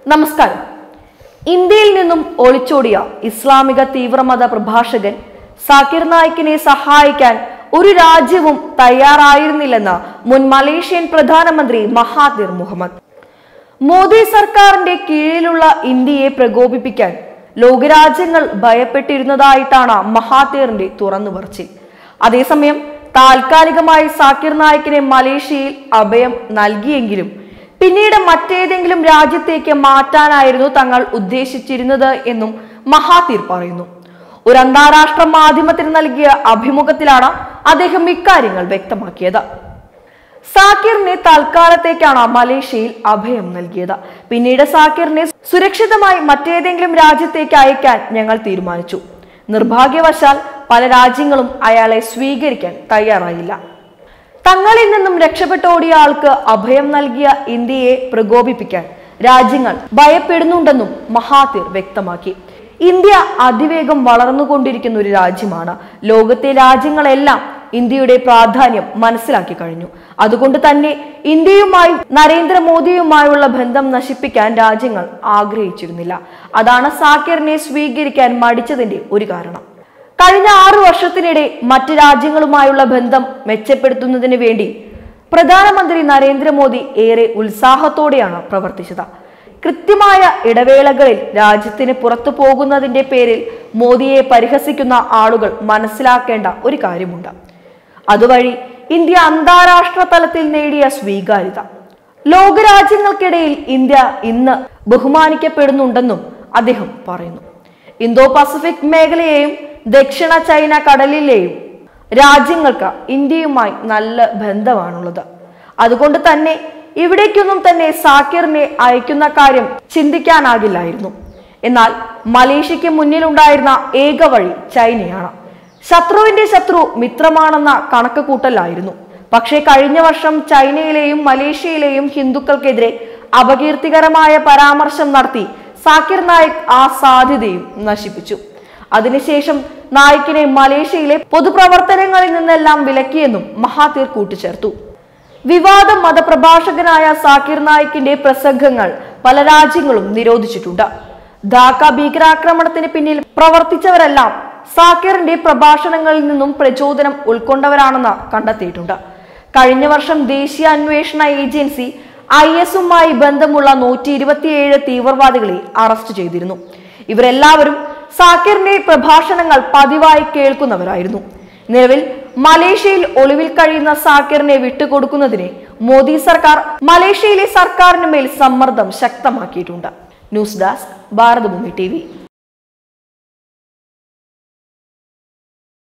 നമസ്കാരം ഇന്ത്യയിൽ നിന്നും ഒളിച്ചോടിയ ഇസ്ലാമിക തീവ്രമത പ്രഭാഷകൻ സാക്കിർ നായിക്കിനെ സഹായിക്കാൻ ഒരു രാജ്യവും തയ്യാറായിരുന്നില്ലെന്ന് മുൻ മലേഷ്യൻ പ്രധാനമന്ത്രി മഹാതിർ മുഹമ്മദ് മോദി സർക്കാരിന്റെ കീഴിലുള്ള ഇന്ത്യയെ പ്രകോപിപ്പിക്കാൻ ലോകരാജ്യങ്ങൾ ഭയപ്പെട്ടിരുന്നതായിട്ടാണ് മഹാതീറിന്റെ തുറന്നു പറച്ചിൽ അതേസമയം താൽക്കാലികമായി സാക്കിർ നായിക്കിനെ മലേഷ്യയിൽ അഭയം നൽകിയെങ്കിലും പിന്നീട് മറ്റേതെങ്കിലും രാജ്യത്തേക്ക് മാറ്റാനായിരുന്നു തങ്ങൾ ഉദ്ദേശിച്ചിരുന്നത് എന്നും മഹാതീർ പറയുന്നു ഒരു അന്താരാഷ്ട്ര മാധ്യമത്തിന് നൽകിയ അഭിമുഖത്തിലാണ് അദ്ദേഹം ഇക്കാര്യങ്ങൾ വ്യക്തമാക്കിയത് സാക്കിറിനെ തൽക്കാലത്തേക്കാണ് മലേഷ്യയിൽ അഭയം നൽകിയത് പിന്നീട് സാക്കിറിനെ സുരക്ഷിതമായി മറ്റേതെങ്കിലും രാജ്യത്തേക്ക് അയക്കാൻ ഞങ്ങൾ തീരുമാനിച്ചു നിർഭാഗ്യവശാൽ പല രാജ്യങ്ങളും അയാളെ സ്വീകരിക്കാൻ തയ്യാറായില്ല തങ്ങളിൽ നിന്നും രക്ഷപ്പെട്ടോടിയ ആൾക്ക് അഭയം നൽകിയ ഇന്ത്യയെ പ്രകോപിപ്പിക്കാൻ രാജ്യങ്ങൾ ഭയപ്പെടുന്നുണ്ടെന്നും മഹാതിർ വ്യക്തമാക്കി ഇന്ത്യ അതിവേഗം വളർന്നുകൊണ്ടിരിക്കുന്ന ഒരു രാജ്യമാണ് ലോകത്തെ രാജ്യങ്ങളെല്ലാം ഇന്ത്യയുടെ പ്രാധാന്യം മനസ്സിലാക്കി കഴിഞ്ഞു അതുകൊണ്ട് തന്നെ ഇന്ത്യയുമായും നരേന്ദ്രമോദിയുമായുള്ള ബന്ധം നശിപ്പിക്കാൻ രാജ്യങ്ങൾ ആഗ്രഹിച്ചിരുന്നില്ല അതാണ് സാക്കിറിനെ സ്വീകരിക്കാൻ മടിച്ചതിന്റെ ഒരു കാരണം കഴിഞ്ഞ ആറു വർഷത്തിനിടെ മറ്റ് രാജ്യങ്ങളുമായുള്ള ബന്ധം മെച്ചപ്പെടുത്തുന്നതിന് വേണ്ടി പ്രധാനമന്ത്രി നരേന്ദ്രമോദി ഏറെ ഉത്സാഹത്തോടെയാണ് പ്രവർത്തിച്ചത് കൃത്യമായ ഇടവേളകളിൽ രാജ്യത്തിന് പുറത്തു പോകുന്നതിന്റെ പേരിൽ മോദിയെ പരിഹസിക്കുന്ന ആളുകൾ മനസ്സിലാക്കേണ്ട ഒരു കാര്യമുണ്ട് അതുവഴി ഇന്ത്യ അന്താരാഷ്ട്ര തലത്തിൽ നേടിയ സ്വീകാര്യത ലോകരാജ്യങ്ങൾക്കിടയിൽ ഇന്ത്യ ഇന്ന് ബഹുമാനിക്കപ്പെടുന്നുണ്ടെന്നും അദ്ദേഹം പറയുന്നു ഇന്തോ പസഫിക് മേഖലയെയും ദക്ഷിണ ചൈന കടലിലെയും രാജ്യങ്ങൾക്ക് ഇന്ത്യയുമായി നല്ല ബന്ധമാണുള്ളത് അതുകൊണ്ട് തന്നെ ഇവിടേക്കൊന്നും തന്നെ സാക്കിറിനെ അയക്കുന്ന കാര്യം ചിന്തിക്കാനാകില്ലായിരുന്നു എന്നാൽ മലേഷ്യക്ക് മുന്നിലുണ്ടായിരുന്ന ഏക വഴി ചൈനയാണ് ശത്രുവിന്റെ ശത്രു മിത്രമാണെന്ന കണക്ക് കൂട്ടലായിരുന്നു പക്ഷേ കഴിഞ്ഞ വർഷം ചൈനയിലെയും മലേഷ്യയിലെയും ഹിന്ദുക്കൾക്കെതിരെ അപകീർത്തികരമായ പരാമർശം നടത്തി സാക്കിർ നായിക് ആ സാധ്യതയും നശിപ്പിച്ചു അതിനുശേഷം നായിക്കിനെ മലേഷ്യയിലെ പൊതുപ്രവർത്തനങ്ങളിൽ നിന്നെല്ലാം വിലക്കിയെന്നും മഹാതീർ കൂട്ടിച്ചേർത്തു വിവാദ മതപ്രഭാഷകനായ സാക്കിർ നായിക്കിന്റെ പ്രസംഗങ്ങൾ പല രാജ്യങ്ങളും നിരോധിച്ചിട്ടുണ്ട് ധാക്ക ഭീകരാക്രമണത്തിന് പിന്നിൽ പ്രവർത്തിച്ചവരെല്ലാം സാക്കിറിന്റെ പ്രഭാഷണങ്ങളിൽ നിന്നും പ്രചോദനം ഉൾക്കൊണ്ടവരാണെന്ന് കണ്ടെത്തിയിട്ടുണ്ട് കഴിഞ്ഞ വർഷം ദേശീയ അന്വേഷണ ഏജൻസി ഐ എസുമായി ബന്ധമുള്ള നൂറ്റി ഇരുപത്തിയേഴ് തീവ്രവാദികളെ അറസ്റ്റ് ചെയ്തിരുന്നു ഇവരെല്ലാവരും സാക്കിറിന്റെ പ്രഭാഷണങ്ങൾ പതിവായി കേൾക്കുന്നവരായിരുന്നു നിലവിൽ മലേഷ്യയിൽ ഒളിവിൽ കഴിയുന്ന സാക്കിറിനെ വിട്ടുകൊടുക്കുന്നതിന് മോദി സർക്കാർ മലേഷ്യയിലെ സർക്കാരിന് മേൽ സമ്മർദ്ദം ശക്തമാക്കിയിട്ടുണ്ട് ന്യൂസ് ഡെസ്ക് ഭാരതഭൂമി ടി